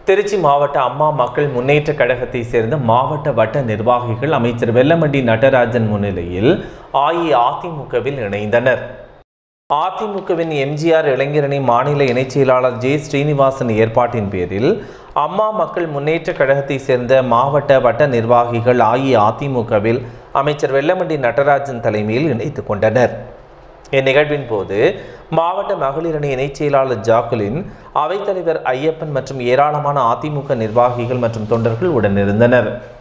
திருச்சி மாவட்ட அம்மா மக்கள் முன்னேற்ற கழகத்தை சேர்ந்த மாவட்ட வட்ட நிர்வாகிகள் அமைச்சர் வெல்லமண்டி நடராஜன் முன்னிலையில் அஇஅதிமுகவில் இணைந்தனர் அதிமுகவின் எம்ஜிஆர் இளைஞரணி மாநில இணைச் செயலாளர் ஜே ஸ்ரீனிவாசன் ஏற்பாட்டின் பேரில் அம்மா மக்கள் முன்னேற்ற கழகத்தை சேர்ந்த மாவட்ட வட்ட நிர்வாகிகள் அஇஅதிமுகவில் அமைச்சர் வெல்லமண்டி நடராஜன் தலைமையில் இணைத்துக் கொண்டனர் இந்நிகழ்வின் போது மாவட்ட மகளிர் அணி இணைச் செயலாளர் ஜாக்குலின் அவைத்தலைவர் ஐயப்பன் மற்றும் ஏராளமான அதிமுக நிர்வாகிகள் மற்றும் தொண்டர்கள் உடனிருந்தனர்